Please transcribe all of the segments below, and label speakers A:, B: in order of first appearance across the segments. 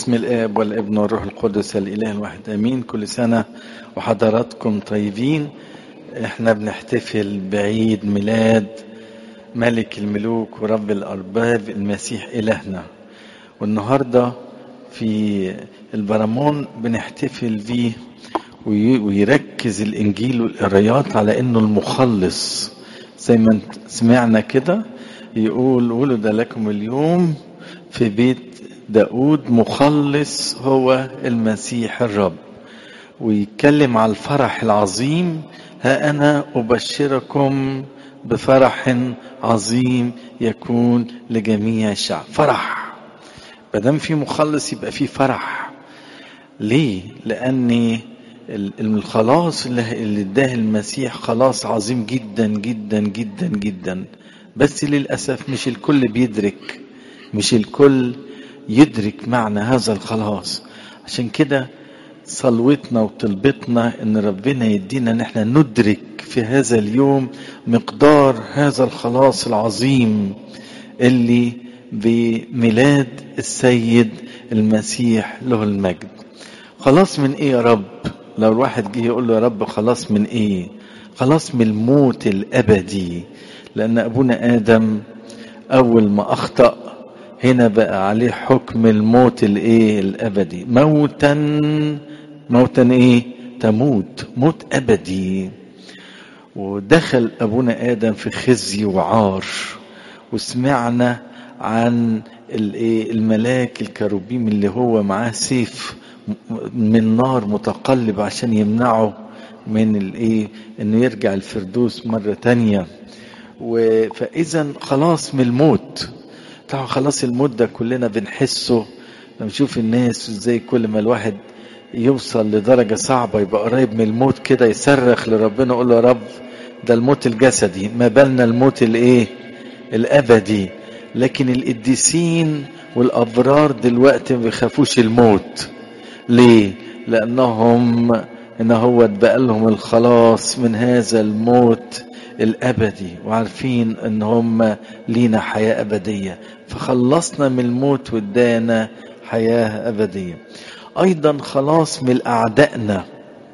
A: باسم الآب والابن والروح القدس الإله الواحد آمين كل سنة وحضراتكم طيبين احنا بنحتفل بعيد ميلاد ملك الملوك ورب الأرباب المسيح إلهنا والنهاردة في البرامون بنحتفل بيه ويركز الإنجيل والقرايات على إنه المخلص زي ما سمعنا كده يقول ولد لكم اليوم في بيت داود مخلص هو المسيح الرب ويتكلم على الفرح العظيم ها أنا أبشركم بفرح عظيم يكون لجميع الشعب فرح مادام في مخلص يبقى في فرح ليه لأن الخلاص اللي اداه المسيح خلاص عظيم جدا جدا جدا جدا بس للأسف مش الكل بيدرك مش الكل يدرك معنى هذا الخلاص عشان كده صلوتنا وطلبتنا ان ربنا يدينا ان احنا ندرك في هذا اليوم مقدار هذا الخلاص العظيم اللي بميلاد السيد المسيح له المجد خلاص من ايه يا رب لو الواحد جه يقول له يا رب خلاص من ايه خلاص من الموت الابدي لان ابونا ادم اول ما اخطأ هنا بقى عليه حكم الموت الايه الابدي موتا موتا ايه تموت موت ابدي ودخل ابونا ادم في خزي وعار وسمعنا عن الايه الملاك الكروبيم اللي هو معاه سيف من نار متقلب عشان يمنعه من الايه انه يرجع الفردوس مره تانيه فاذا خلاص من الموت طبعا خلاص الموت ده كلنا بنحسه لما نشوف الناس ازاي كل ما الواحد يوصل لدرجة صعبة يبقى قريب من الموت كده يصرخ لربنا يقول له يا رب ده الموت الجسدي ما بالنا الموت الايه الابدي لكن القديسين والابرار دلوقتي ما بيخافوش الموت ليه لانهم ان هو اتبقى لهم الخلاص من هذا الموت الابدي وعارفين ان هم لينا حياه ابديه فخلصنا من الموت وادانا حياه ابديه ايضا خلاص من اعدائنا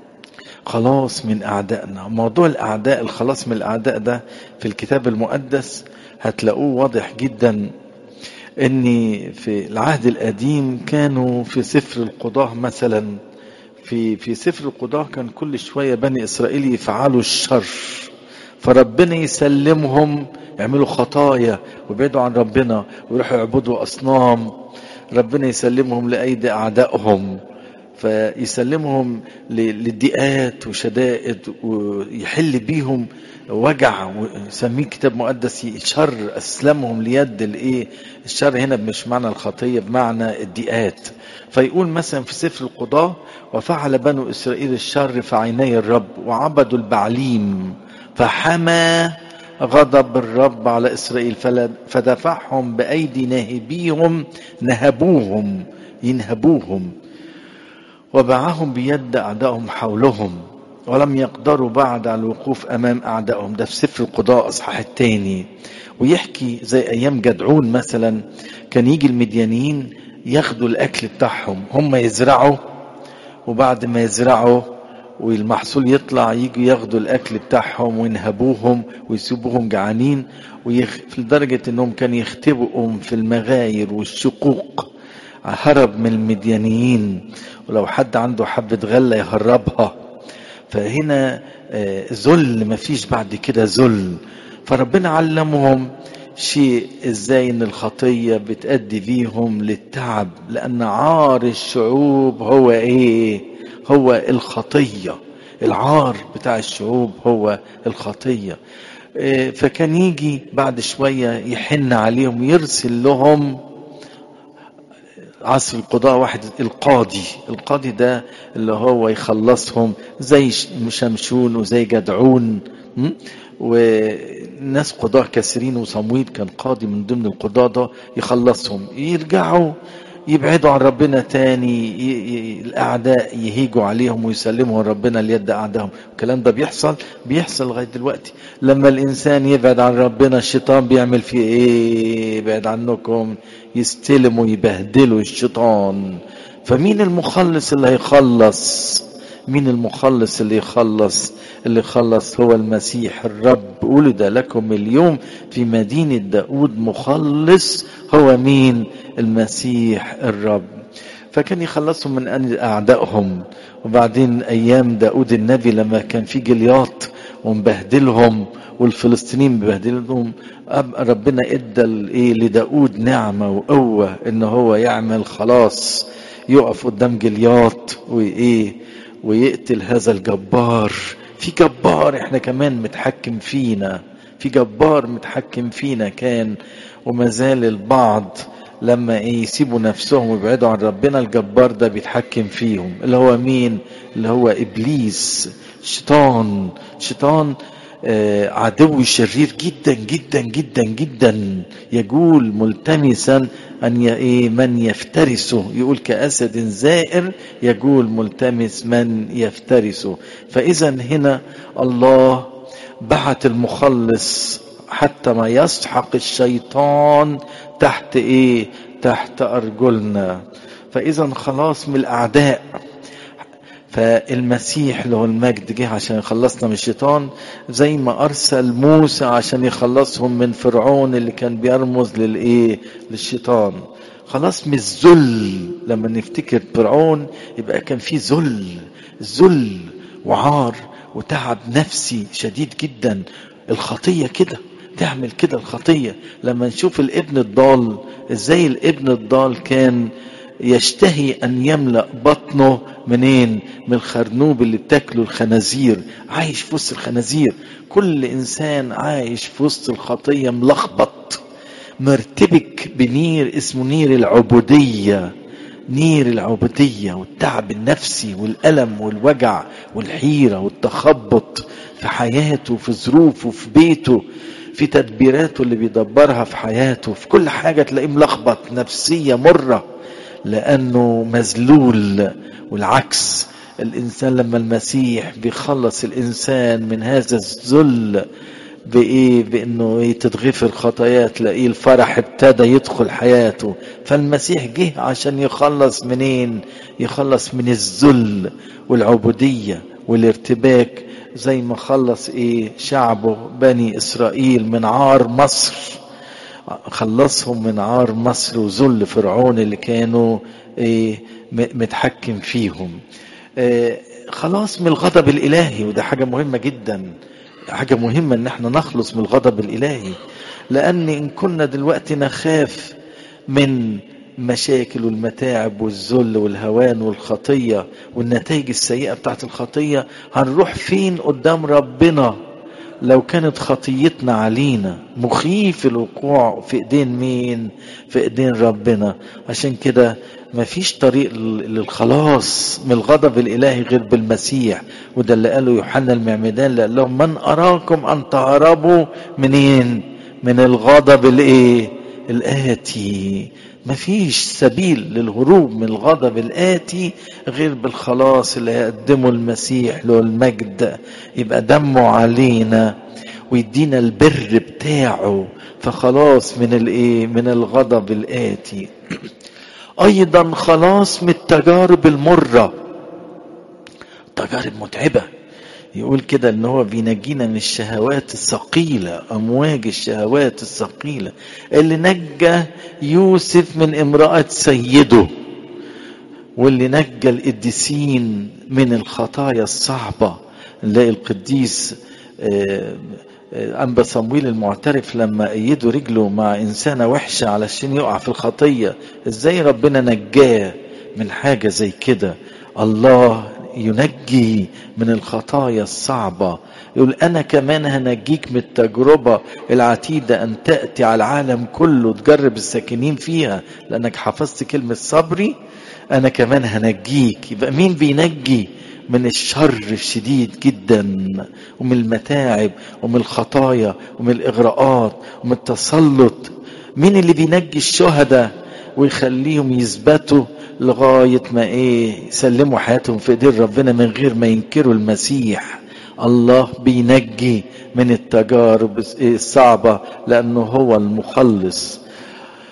A: خلاص من اعدائنا موضوع الاعداء الخلاص من الاعداء ده في الكتاب المقدس هتلاقوه واضح جدا ان في العهد القديم كانوا في سفر القضاه مثلا في في سفر القضاه كان كل شويه بني اسرائيل يفعلوا الشر فربنا يسلمهم يعملوا خطايا ويبعدوا عن ربنا ويروحوا يعبدوا اصنام ربنا يسلمهم لايدي اعدائهم فيسلمهم للضيقات وشدائد ويحل بيهم وجع ويسميه كتاب مقدس شر اسلمهم ليد الايه الشر هنا مش معنى الخطيه بمعنى الضيقات فيقول مثلا في سفر القضاه وفعل بنو اسرائيل الشر في عيني الرب وعبدوا البعليم فحمى غضب الرب على اسرائيل فدفعهم بايدي ناهبيهم نهبوهم ينهبوهم وباعهم بيد اعدائهم حولهم ولم يقدروا بعد على الوقوف امام اعدائهم ده في سفر القضاء اصحاح الثاني ويحكي زي ايام جدعون مثلا كان يجي المديانيين ياخدوا الاكل بتاعهم هم يزرعوا وبعد ما يزرعوا والمحصول يطلع يجوا ياخدوا الاكل بتاعهم وينهبوهم ويسيبوهم جعانين ويخ... لدرجه انهم كانوا يختبئوا في المغاير والشقوق هرب من المديانيين ولو حد عنده حبه غله يهربها فهنا ذل مفيش بعد كده ذل فربنا علمهم شيء ازاي ان الخطيه بتأدي بيهم للتعب لان عار الشعوب هو ايه هو الخطيه العار بتاع الشعوب هو الخطيه فكان يجي بعد شويه يحن عليهم يرسل لهم عصر القضاء واحد القاضي القاضي ده اللي هو يخلصهم زي شمشون وزي جدعون وناس قضاة كثيرين وصمويل كان قاضي من ضمن القضاة ده يخلصهم يرجعوا يبعدوا عن ربنا تاني ي... ي... الاعداء يهيجوا عليهم ويسلموا ربنا ليد اعدائهم الكلام ده بيحصل بيحصل لغايه دلوقتي لما الانسان يبعد عن ربنا الشيطان بيعمل فيه ايه يبعد عنكم يستلموا يبهدلوا الشيطان فمين المخلص اللي هيخلص مين المخلص اللي يخلص اللي يخلص هو المسيح الرب ولد لكم اليوم في مدينة داود مخلص هو مين المسيح الرب فكان يخلصهم من أعدائهم وبعدين أيام داود النبي لما كان في جلياط ومبهدلهم والفلسطينيين مبهدلهم ربنا ادى ايه لداود نعمه وقوه ان هو يعمل خلاص يقف قدام جلياط وايه ويقتل هذا الجبار في جبار احنا كمان متحكم فينا في جبار متحكم فينا كان وما زال البعض لما ايه يسيبوا نفسهم ويبعدوا عن ربنا الجبار ده بيتحكم فيهم اللي هو مين اللي هو ابليس شيطان شيطان آه عدو شرير جدا جدا جدا جدا يقول ملتمسا ان ايه من يفترسه يقول كاسد زائر يقول ملتمس من يفترسه فاذا هنا الله بعت المخلص حتى ما يسحق الشيطان تحت ايه تحت ارجلنا فاذا خلاص من الاعداء فالمسيح له المجد جه عشان يخلصنا من الشيطان زي ما ارسل موسى عشان يخلصهم من فرعون اللي كان بيرمز للايه للشيطان خلاص مش ذل لما نفتكر فرعون يبقى كان في ذل ذل وعار وتعب نفسي شديد جدا الخطيه كده تعمل كده الخطيه لما نشوف الابن الضال ازاي الابن الضال كان يشتهي ان يملا بطنه منين من الخرنوب اللي بتاكله الخنازير عايش في وسط الخنازير كل انسان عايش في وسط الخطيه ملخبط مرتبك بنير اسمه نير العبوديه نير العبوديه والتعب النفسي والالم والوجع والحيره والتخبط في حياته في ظروفه في بيته في تدبيراته اللي بيدبرها في حياته في كل حاجه تلاقيه ملخبط نفسيه مره لانه مذلول والعكس الانسان لما المسيح بيخلص الانسان من هذا الذل بايه بانه تتغفر خطاياه تلاقيه الفرح ابتدى يدخل حياته فالمسيح جه عشان يخلص منين يخلص من الذل والعبوديه والارتباك زي ما خلص ايه شعبه بني اسرائيل من عار مصر خلصهم من عار مصر وذل فرعون اللي كانوا ايه متحكم فيهم إيه خلاص من الغضب الالهي وده حاجه مهمه جدا حاجه مهمه ان احنا نخلص من الغضب الالهي لان ان كنا دلوقتي نخاف من المشاكل والمتاعب والذل والهوان والخطيه والنتائج السيئه بتاعت الخطيه هنروح فين قدام ربنا لو كانت خطيتنا علينا مخيف الوقوع في ايدين مين في ايدين ربنا عشان كده مفيش طريق للخلاص من الغضب الالهي غير بالمسيح وده اللي قاله يوحنا المعمدان اللي قال لهم من اراكم ان تهربوا منين من الغضب الايه الاتي مفيش سبيل للهروب من الغضب الآتي غير بالخلاص اللي هيقدمه المسيح له المجد يبقى دمه علينا ويدينا البر بتاعه فخلاص من الايه من الغضب الآتي ايضا خلاص من التجارب المرة تجارب متعبة يقول كده ان هو بينجينا من الشهوات الثقيلة امواج الشهوات الثقيلة اللي نجى يوسف من امرأة سيده واللي نجى القديسين من الخطايا الصعبة نلاقي القديس أنبا صمويل المعترف لما أيدوا رجله مع إنسانة وحشة علشان يقع في الخطية إزاي ربنا نجاه من حاجة زي كده الله ينجي من الخطايا الصعبة يقول أنا كمان هنجيك من التجربة العتيدة أن تأتي على العالم كله تجرب الساكنين فيها لأنك حفظت كلمة صبري أنا كمان هنجيك يبقى مين بينجي من الشر الشديد جدا ومن المتاعب ومن الخطايا ومن الإغراءات ومن التسلط مين اللي بينجي الشهداء ويخليهم يثبتوا لغاية ما ايه يسلموا حياتهم في ايدين ربنا من غير ما ينكروا المسيح الله بينجي من التجارب الصعبة لأنه هو المخلص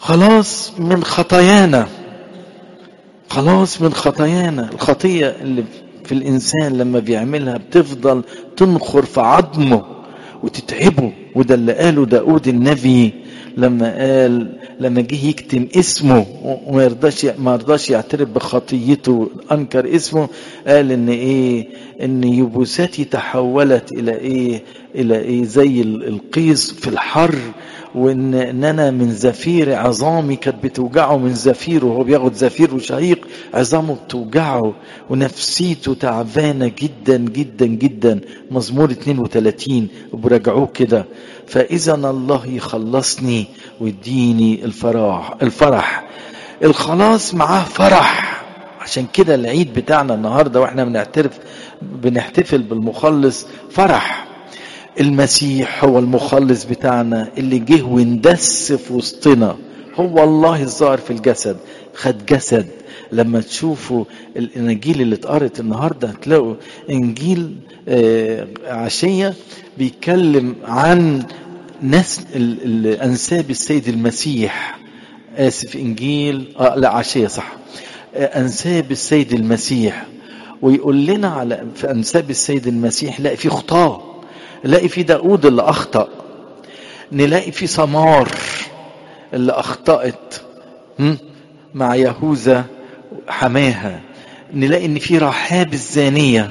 A: خلاص من خطايانا خلاص من خطايانا الخطية اللي في الإنسان لما بيعملها بتفضل تنخر في عظمه وتتعبه وده اللي قاله داود النبي لما قال لما جه يكتم اسمه وما يرضاش ما يرضاش يعترف بخطيته انكر اسمه قال ان ايه ان يبوساتي تحولت الى ايه الى ايه زي القيس في الحر وان ان انا من زفير عظامي كانت بتوجعه من زفير وهو بياخد زفير وشهيق عظامه بتوجعه ونفسيته تعبانه جدا جدا جدا مزمور 32 وبراجعوه كده فاذا الله يخلصني ويديني الفرح الفرح الخلاص معاه فرح عشان كده العيد بتاعنا النهارده واحنا بنعترف بنحتفل بالمخلص فرح المسيح هو المخلص بتاعنا اللي جه واندس في وسطنا هو الله الظاهر في الجسد خد جسد لما تشوفوا الاناجيل اللي اتقرت النهارده هتلاقوا انجيل عشيه بيتكلم عن نسل انساب السيد المسيح اسف انجيل آه لا عشيه صح انساب السيد المسيح ويقول لنا على في انساب السيد المسيح لا في خطاه نلاقي في داود اللي أخطأ نلاقي في سمار اللي أخطأت مع يهوذا حماها نلاقي ان في رحاب الزانية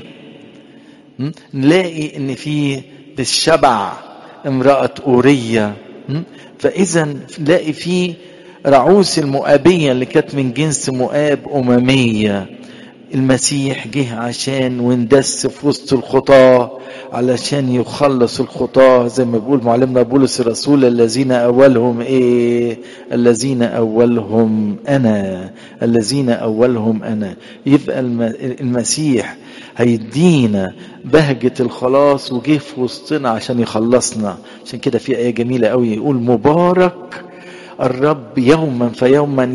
A: نلاقي ان في بالشبع امرأة أورية فإذا نلاقي في رعوس المؤابية اللي كانت من جنس مؤاب أممية المسيح جه عشان واندس في وسط الخطاه علشان يخلص الخطاة زي ما بيقول معلمنا بولس الرسول الذين أولهم إيه الذين أولهم أنا الذين أولهم أنا يبقى المسيح هيدينا بهجة الخلاص وجه في وسطنا عشان يخلصنا عشان كده في آية جميلة قوي يقول مبارك الرب يوما فيوما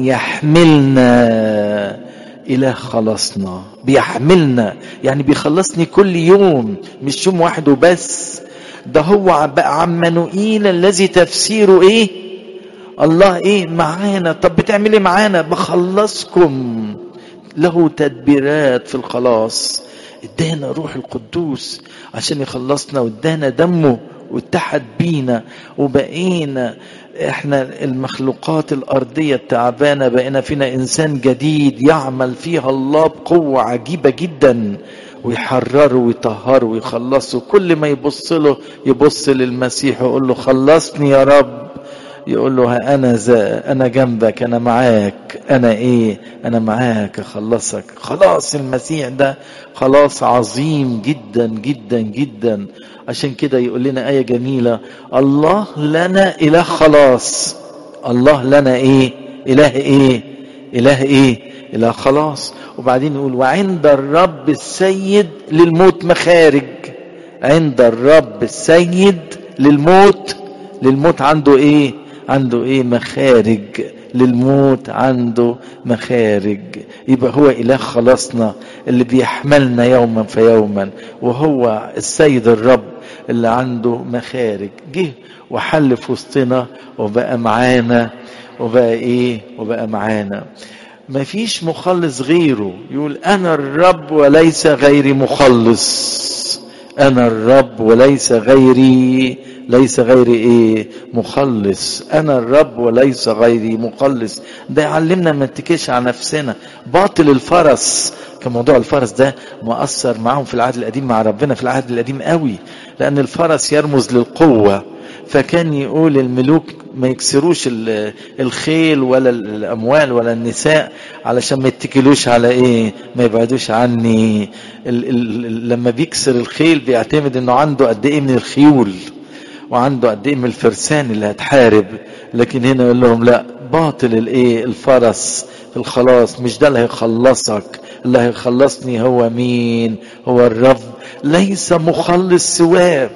A: يحملنا إله خلصنا بيحملنا يعني بيخلصني كل يوم مش يوم واحد وبس ده هو بقى عمانوئيل الذي تفسيره ايه الله ايه معانا طب بتعمل ايه معانا بخلصكم له تدبيرات في الخلاص ادانا روح القدوس عشان يخلصنا وادانا دمه واتحد بينا وبقينا احنا المخلوقات الارضيه التعبانه بقينا فينا انسان جديد يعمل فيها الله بقوه عجيبه جدا ويحرره ويطهره ويخلصه كل ما يبص له يبص للمسيح ويقول له خلصني يا رب يقول له انا زا انا جنبك انا معاك انا ايه انا معاك اخلصك خلاص المسيح ده خلاص عظيم جدا جدا جدا عشان كده يقول لنا آية جميلة الله لنا إله خلاص الله لنا إيه إله إيه إله إيه إله خلاص وبعدين يقول وعند الرب السيد للموت مخارج عند الرب السيد للموت للموت عنده إيه عنده إيه مخارج للموت عنده مخارج يبقى هو إله خلاصنا اللي بيحملنا يوما فيوما وهو السيد الرب اللي عنده مخارج جه وحل في وسطنا وبقى معانا وبقى ايه وبقى معانا مفيش مخلص غيره يقول انا الرب وليس غيري مخلص انا الرب وليس غيري ليس غيري ايه مخلص انا الرب وليس غيري مخلص ده يعلمنا ما نتكيش على نفسنا باطل الفرس كان موضوع الفرس ده مؤثر معاهم في العهد القديم مع ربنا في العهد القديم قوي لان الفرس يرمز للقوه فكان يقول الملوك ما يكسروش الخيل ولا الاموال ولا النساء علشان ما يتكلوش على ايه ما يبعدوش عني ال ال لما بيكسر الخيل بيعتمد انه عنده قد ايه من الخيول وعنده قد ايه من الفرسان اللي هتحارب لكن هنا يقول لهم لا باطل الايه الفرس الخلاص مش ده اللي هيخلصك اللي هيخلصني هو مين هو الرب ليس مخلص سواه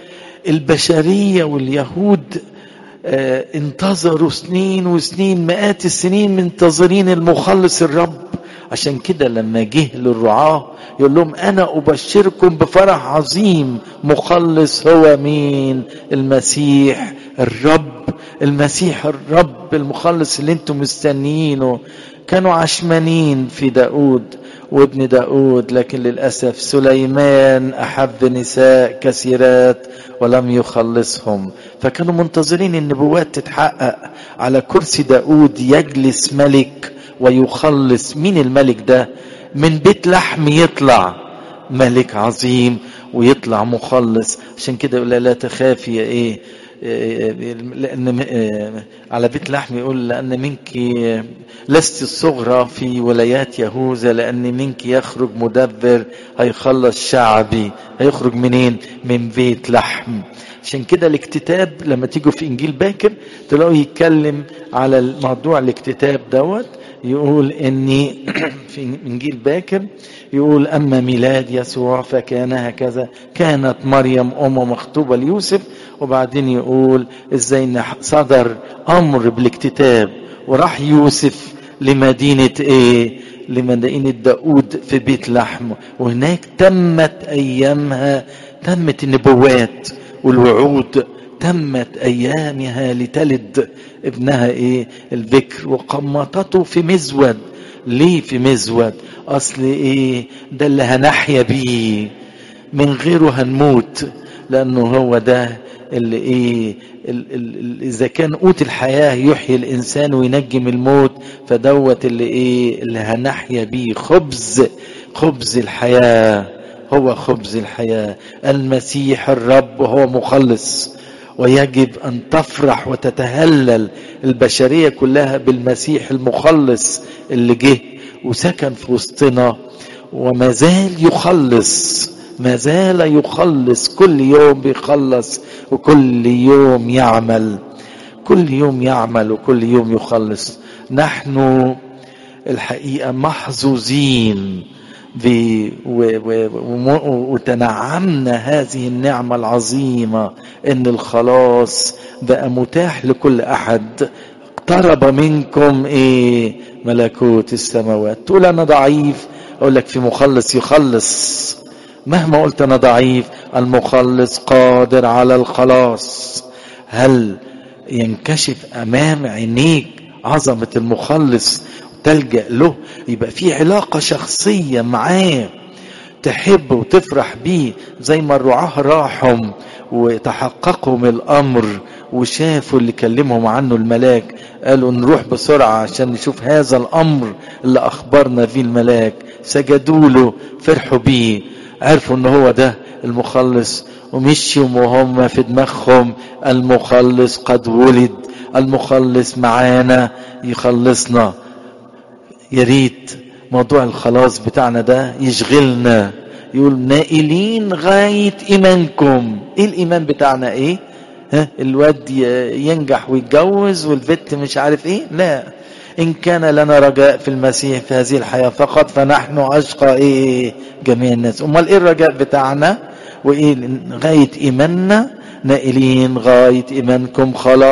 A: البشريه واليهود آه انتظروا سنين وسنين مئات السنين منتظرين المخلص الرب عشان كده لما جه للرعاة يقول لهم أنا أبشركم بفرح عظيم مخلص هو مين المسيح الرب المسيح الرب الرب المخلص اللي انتم مستنيينه كانوا عشمانين في داود وابن داود لكن للأسف سليمان أحب نساء كثيرات ولم يخلصهم فكانوا منتظرين النبوات تتحقق على كرسي داود يجلس ملك ويخلص مين الملك ده من بيت لحم يطلع ملك عظيم ويطلع مخلص عشان كده يقول لا تخافي يا ايه لأن على بيت لحم يقول لأن منك لست الصغرى في ولايات يهوذا لأن منك يخرج مدبر هيخلص شعبي هيخرج منين من بيت لحم عشان كده الاكتتاب لما تيجوا في إنجيل باكر تلاقوا يتكلم على موضوع الاكتتاب دوت يقول اني في انجيل باكر يقول اما ميلاد يسوع فكان هكذا كانت مريم ام مخطوبه ليوسف وبعدين يقول ازاي صدر امر بالاكتتاب وراح يوسف لمدينه ايه لمدينه داود في بيت لحم وهناك تمت ايامها تمت النبوات والوعود تمت ايامها لتلد ابنها ايه البكر وقمطته في مزود ليه في مزود اصل ايه ده اللي هنحيا بيه من غيره هنموت لانه هو ده اللي ايه ال ال اذا كان قوت الحياه يحيي الانسان وينجي من الموت فدوت اللي ايه اللي هنحيا بيه خبز خبز الحياه هو خبز الحياه المسيح الرب هو مخلص ويجب ان تفرح وتتهلل البشريه كلها بالمسيح المخلص اللي جه وسكن في وسطنا وما زال يخلص ما زال يخلص كل يوم بيخلص وكل يوم يعمل كل يوم يعمل وكل يوم يخلص نحن الحقيقه محظوظين وتنعمنا هذه النعمة العظيمة ان الخلاص بقى متاح لكل احد اقترب منكم ايه ملكوت السماوات تقول انا ضعيف اقول لك في مخلص يخلص مهما قلت انا ضعيف المخلص قادر على الخلاص هل ينكشف امام عينيك عظمة المخلص تلجأ له يبقى في علاقة شخصية معاه تحب وتفرح بيه زي ما الرعاة راحوا وتحققوا من الأمر وشافوا اللي كلمهم عنه الملاك قالوا نروح بسرعة عشان نشوف هذا الأمر اللي أخبرنا فيه الملاك سجدوا له فرحوا بيه عرفوا ان هو ده المخلص ومشوا وهم في دماغهم المخلص قد ولد المخلص معانا يخلصنا يا ريت موضوع الخلاص بتاعنا ده يشغلنا يقول نائلين غاية إيمانكم إيه الإيمان بتاعنا إيه ها الواد ينجح ويتجوز والبت مش عارف إيه لا إن كان لنا رجاء في المسيح في هذه الحياة فقط فنحن أشقى إيه جميع الناس أمال إيه الرجاء بتاعنا وإيه غاية إيماننا نائلين غاية إيمانكم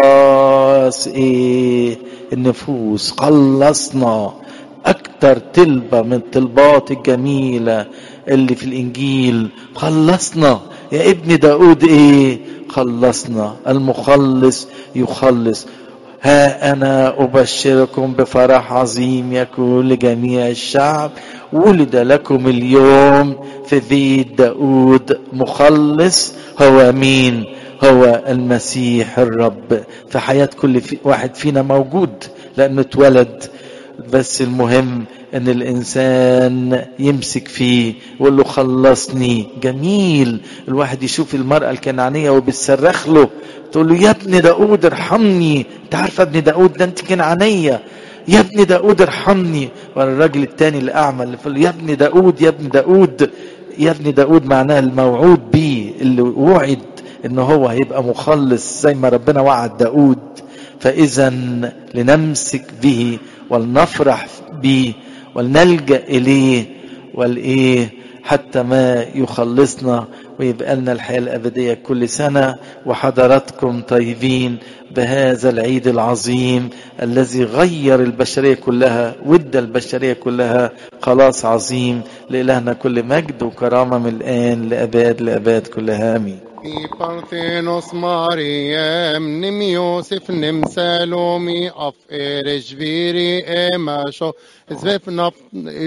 A: خلاص إيه النفوس خلصنا أكتر تلبة من الطلبات الجميلة اللي في الإنجيل خلصنا يا ابن داود إيه خلصنا المخلص يخلص ها أنا أبشركم بفرح عظيم يكون لجميع الشعب ولد لكم اليوم في بيت داود مخلص هو مين هو المسيح الرب في حياة كل في واحد فينا موجود لأنه اتولد بس المهم ان الانسان يمسك فيه ويقول له خلصني جميل الواحد يشوف المرأة الكنعانية وبتصرخ له تقول له يا ابن داود ارحمني انت عارفة ابن داود ده انت كنعانية يا ابن داود ارحمني والراجل التاني الاعمى اللي فقال يا ابن داود يا ابن داود يا ابن داود معناه الموعود بيه اللي وعد ان هو هيبقى مخلص زي ما ربنا وعد داود فاذا لنمسك به ولنفرح به ولنلجا اليه والايه حتى ما يخلصنا ويبقى لنا الحياه الابديه كل سنه وحضراتكم طيبين بهذا العيد العظيم الذي غير البشريه كلها وادى البشريه كلها خلاص عظيم لالهنا كل مجد وكرامه من الان لاباد لاباد كلها امين
B: I Parthenos Mariam, nim Josef, nim Salome, af Ereshviri, Emasho, Zvef